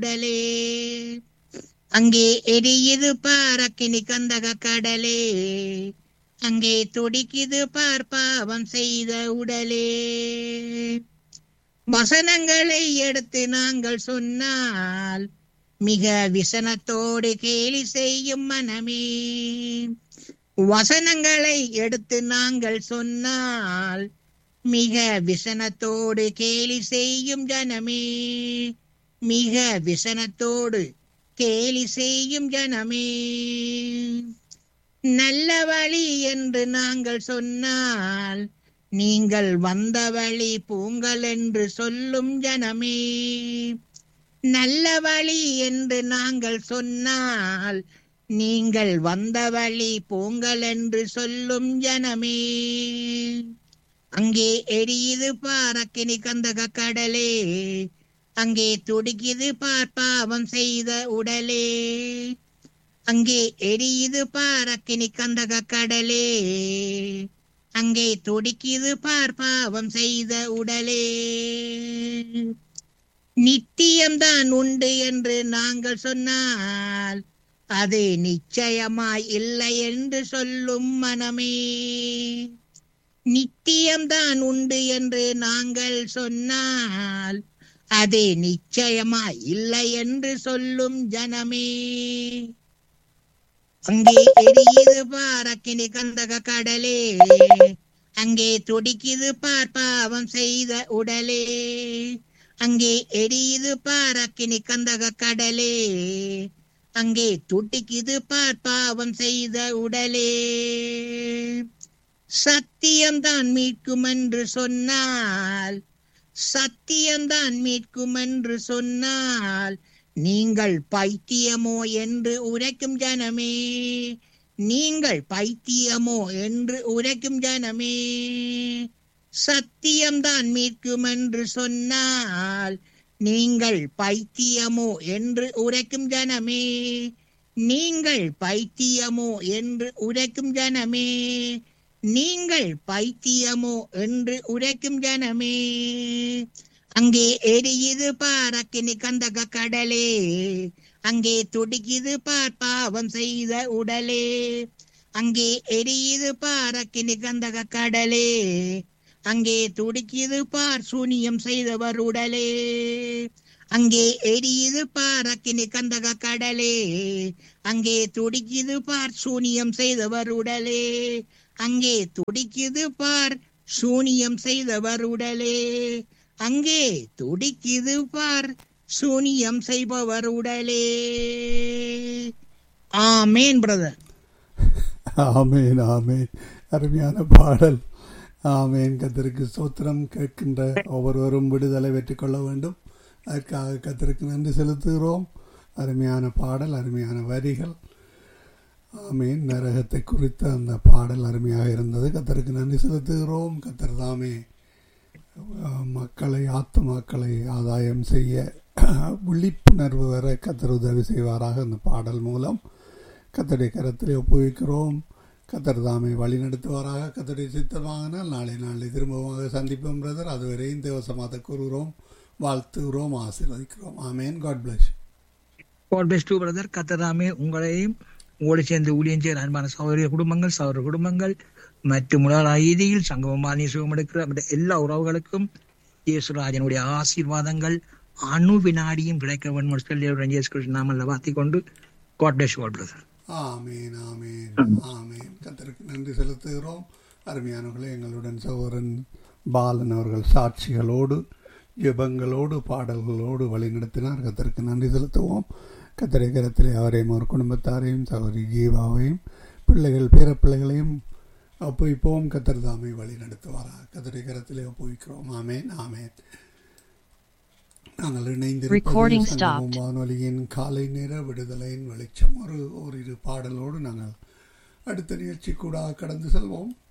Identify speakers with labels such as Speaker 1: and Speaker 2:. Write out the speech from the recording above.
Speaker 1: உடலே அங்கே எரியுது பார் அக்கினி கந்தக கடலே அங்கே துடிக்குது பார் பாவம் செய்த உடலே வசனங்களை எடுத்து நாங்கள் சொன்னால் மிக விசனத்தோடு கேலி செய்யும் மனமே வசனங்களை எடுத்து நாங்கள் சொன்னால் மிக விசனத்தோடு கேலி செய்யும் ஜனமே மிக விசனத்தோடு கேலி செய்யும் ஜனமே நல்ல வழி என்று நாங்கள் சொன்னால் நீங்கள் வந்த வழி பூங்கள் என்று சொல்லும் ஜனமே நல்ல வழி என்று நாங்கள் சொன்னால் நீங்கள் வந்த வழி பூங்கள் என்று சொல்லும் ஜனமே அங்கே எரியுது பாரக்கினி கந்தக கடலே அங்கே துடிக்குது பார் பாவம் செய்த உடலே அங்கே எரியுது பாரக்கினி கந்தக கடலே அங்கே துடிக்குது பார் பாவம் செய்த உடலே நித்தியம்தான் உண்டு என்று நாங்கள் சொன்னால் அது நிச்சயமாய் இல்லை என்று சொல்லும் மனமே நித்தியம்தான் உண்டு என்று நாங்கள் சொன்னால் அது நிச்சயமாய் இல்லை என்று சொல்லும் ஜனமே அங்கே எரியுது பாரக்கினி கந்தக கடலே அங்கே துடிக்குது பார் பாவம் செய்த உடலே அங்கே எரியுது பாரக்கினி கந்தக கடலே அங்கே துடிக்குது பார் பாவம் செய்த உடலே சத்தியம்தான் மீட்கும் என்று சொன்னால் சத்தியம்தான் மீட்கும் என்று சொன்னால் நீங்கள் பைத்தியமோ என்று உரைக்கும் ஜனமே நீங்கள் பைத்தியமோ என்று உரைக்கும் ஜனமே சத்தியம்தான் மீட்கும் என்று சொன்னால் நீங்கள் பைத்தியமோ என்று உரைக்கும் ஜனமே நீங்கள் பைத்தியமோ என்று உரைக்கும் ஜனமே நீங்கள் பைத்தியமோ என்று உரைக்கும் ஜனமே அங்கே எரியுது பாரக்கினி கந்தக கடலே அங்கே துடிக்குது பார் பாவம் செய்த உடலே அங்கே எரியுது பாரக்கினி கந்தக கடலே அங்கே துடிக்குது பார் சூனியம் செய்தவர் உடலே அங்கே எரியுது பார் அக்கினி கந்தக கடலே அங்கே துடிக்குது பார் சூனியம் செய்தவர் உடலே அங்கே துடிக்குது பார் சூனியம் செய்தவர் உடலே அங்கே துடிக்குது பார் சூனியம் செய்பவர் உடலே ஆமேன் பிரதர்
Speaker 2: ஆமேன் ஆமேன் அருமையான பாடல் ஆமேன் கத்தருக்கு சோத்திரம் கேட்கின்ற ஒவ்வொருவரும் விடுதலை பெற்றுக்கொள்ள வேண்டும் அதற்காக கத்தருக்கு நன்றி செலுத்துகிறோம் அருமையான பாடல் அருமையான வரிகள் ஆமீன் நரகத்தை குறித்த அந்த பாடல் அருமையாக இருந்தது கத்தருக்கு நன்றி செலுத்துகிறோம் கத்தர் தாமே மக்களை ஆத்மாக்களை ஆதாயம் செய்ய விழிப்புணர்வு வர கத்தர் உதவி செய்வாராக அந்த பாடல் மூலம் கத்தருடைய கரத்திலே ஒப்புவிக்கிறோம் கத்தர் தாமே வழி நடத்துவாராக கத்தருடைய சித்தமாகனால் நாளை நாளை திரும்பமாக சந்திப்போம் பிரதர் அதுவரை இந்த வசமாக கூறுகிறோம் வாழ்த்துகிறோம் ஆசீர்வதிக்கிறோம் ஆமேன் God bless
Speaker 3: God bless to brother கத்தராமே உங்களையும் உங்களோடு சேர்ந்து ஊழியம் செய்கிற அன்பான சகோதரிய குடும்பங்கள் சகோதர குடும்பங்கள் மற்றும் உலக ஐதியில் சங்கமமானி சுகம் எடுக்கிற எல்லா உறவுகளுக்கும் இயேசுராஜனுடைய ஆசீர்வாதங்கள் அணு வினாடியும் கிடைக்க வேண்டும் சொல்லி ரஞ்சேஷ் கிருஷ்ண நாமல்ல வாத்தி கொண்டு காட் பிளஸ் காட் பிரதர்
Speaker 2: ஆமேன் ஆமேன் ஆமேன் கத்தருக்கு நன்றி செலுத்துகிறோம் அருமையானவர்களே எங்களுடன் சகோதரன் பாலன் அவர்கள் சாட்சிகளோடு ஜெபங்களோடு பாடல்களோடு வழிநடத்தினார் கத்தருக்கு நன்றி செலுத்துவோம் கத்தரை கரத்திலே அவரையும் அவர் குடும்பத்தாரையும் சகோதரி ஜீவாவையும் பிள்ளைகள் பேர பிள்ளைகளையும் ஒப்புவிப்போம் கத்தர் தாமை வழி நடத்துவாரா கத்தரை கரத்திலே ஒப்புவிக்கிறோம் ஆமேன் ஆமேன் நாங்கள் இணைந்திருப்போம் வானொலியின் காலை நேர விடுதலையின் வெளிச்சம் ஒரு ஓரிரு பாடலோடு நாங்கள் அடுத்த நிகழ்ச்சி கூட கடந்து செல்வோம்